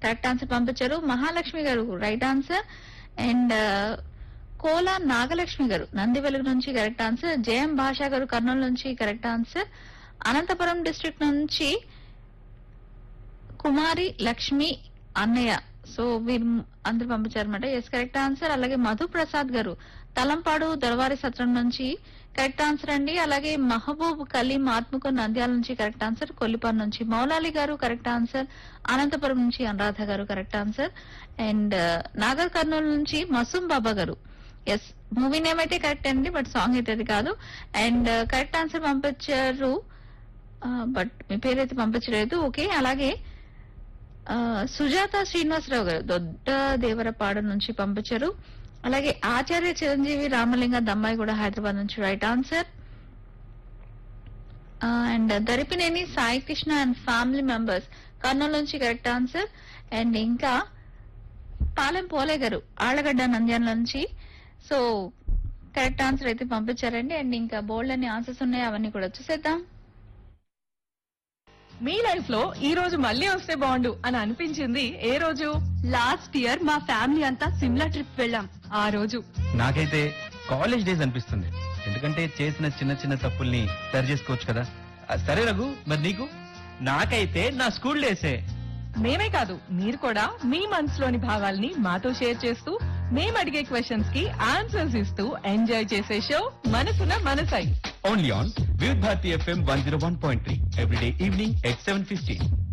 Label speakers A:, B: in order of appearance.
A: correct answer పంపించారు Mahalakshmi garu right answer and Kola Nagalakshmi garu Nandi వెలుగు నుంచి కరెక్ట్ ఆన్సర్ జయం భాషా గారు కర్నూలు నుంచి కరెక్ట్ ఆన్సర్ అనంతపురం డిస్ట్రిక్ట్ నుంచి కుమారి లక్ష్మి అన్నయ్య సో వీరు అందరు పంపించారన్నమాట ఎస్ కరెక్ట్ ఆన్సర్ అలాగే మధు ప్రసాద్ గారు తలంపాడు దొరవారి సత్రం నుంచి కరెక్ట్ ఆన్సర్ అండి అలాగే మహబూబ్ కలీం ఆత్మకు నంద్యాల నుంచి కరెక్ట్ ఆన్సర్ కొల్లిపాన్ నుంచి మౌలాలి గారు కరెక్ట్ ఆన్సర్ అనంతపురం నుంచి Anuradha garu correct answer and Nagarkurnool నుంచి Masoom Baba garu yes movie name అయితే కరెక్ట్ అండి బట్ సాంగ్ అయితే అది కాదు అండ్ కరెక్ట్ ఆన్సర్ పంపించారు బట్ మీ పేరైతే పంపించలేదు ఓకే అలాగే ఆ, సుజాత శ్రీనివాసరావు గారు దొడ్డ దేవరపాడు నుంచి పంపించారు అలాగే ఆచార్య చిరంజీవి రామలింగ దమ్మాయి కూడా హైదరాబాద్ నుంచి right answer and Daripineni Sai Krishna and family members Kurnool నుంచి కరెక్ట్ ఆన్సర్ అండ్ ఇంకా పాలెం పోలే గారు ఆళ్లగడ్డ నంద్యాల నుంచి సో కరెక్ట్ ఆన్సర్ అయితే పంపించారండి అండ్ ఇంకా బోల్డ్ అనే ఆన్సర్స్ ఉన్నాయి అవన్నీ కూడా చూసేద్దాం
B: మీ లైఫ్ లో ఈ రోజు మళ్ళీ వస్తే బాగుండు అని అనిపించింది ఏ రోజు
C: లాస్ట్ ఇయర్ మా ఫ్యామిలీ అంతా సిమ్లా ట్రిప్ వెళ్ళాం
B: ఆ రోజు
D: నాకైతే కాలేజ్ డేస్ అనిపిస్తుంది ఎందుకంటే చేసిన చిన్న చిన్న తప్పుల్ని సరి చేసుకోవచ్చు కదా ఆ, సరే రఘు మరి నీకు నాకైతే నా స్కూల్ డేసే
B: మేమే కాదు మీరు కూడా మీ మనసులోని భావాల్ని మాతో షేర్ చేస్తూ మేము అడిగే క్వశ్చన్స్ కి ఆన్సర్స్ ఇస్తూ ఎంజాయ్ చేసే show Manasuna Manasai
D: only on Vividh Bharati FM one zero one point three everyday evening at seven fifteen